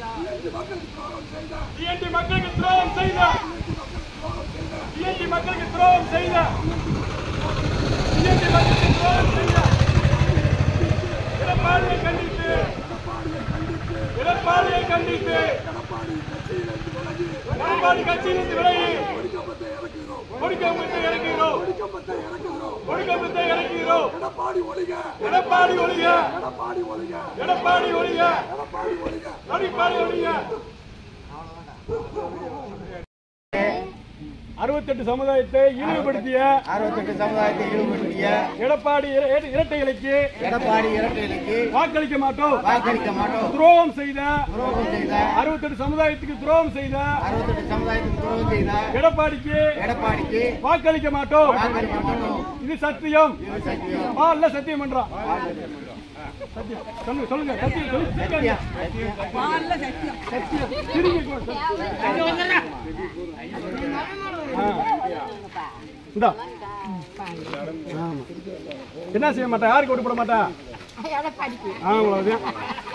DND மக்களுக்கு துரோகம் செய்த டிஎன்டி மக்களுக்கு துரோகம் செய்த டிஎன்டி மக்களுக்கு துரோகம் செய்த எடப்பாடியை கண்டித்து எடப்பாடியை கண்டித்து எடப்பாடி கட்சியிலிருந்து விலகி கொடுக்கப்பட்டு இறக்குகிறோம் கொடுக்கப்பட்டு இறக்குகிறோம் எடப்பாடி ஒழிக எடப்பாடி ஒழிக எடப்பாடி ஒழிக எடப்பாடி ஒழிக எடப்பாடி ஒழிக எடப்பாடி ஒழிக அறுபத்தெட்டு சமுதாயத்தை இழிவுபடுத்திய அறுபத்தெட்டு சமுதாயத்தை ஈடுபடுத்திய எடப்பாடி இர- இரட்டைகளுக்கு எடப்பாடி இரட்டைகளுக்கு வாக்களிக்க மாட்டோம் வாக்களிக்க மாட்டோம் துரோகம் செய்த துரோகம் செய்த அறுபத்தெட்டு சமுதாயத்துக்கு துரோகம் செய்த அறுபத்தெட்டு சமுதாயத்துக்கு துரோகம் செய்த எடப்பாடிக்கு எடப்பாடிக்கு வாக்களிக்க மாட்டோம் வாக்களிக்க மாட்டோம் இது சத்தியம் இது சத்தியம் ஆ இல்ல சத்தியம் பண்றான் சத்தியம் சொல்லுங்க சொல்லுங்க சத்தியம் சொல்லுங்க சத்தியம் திரும்பி போ, சத்தியம். ஆ. இந்தா. ஆமா. என்ன செய்ய மாட்டா யாருக்கு ஓட்டு போட மாட்டா ஆ அவ்வளவுதான்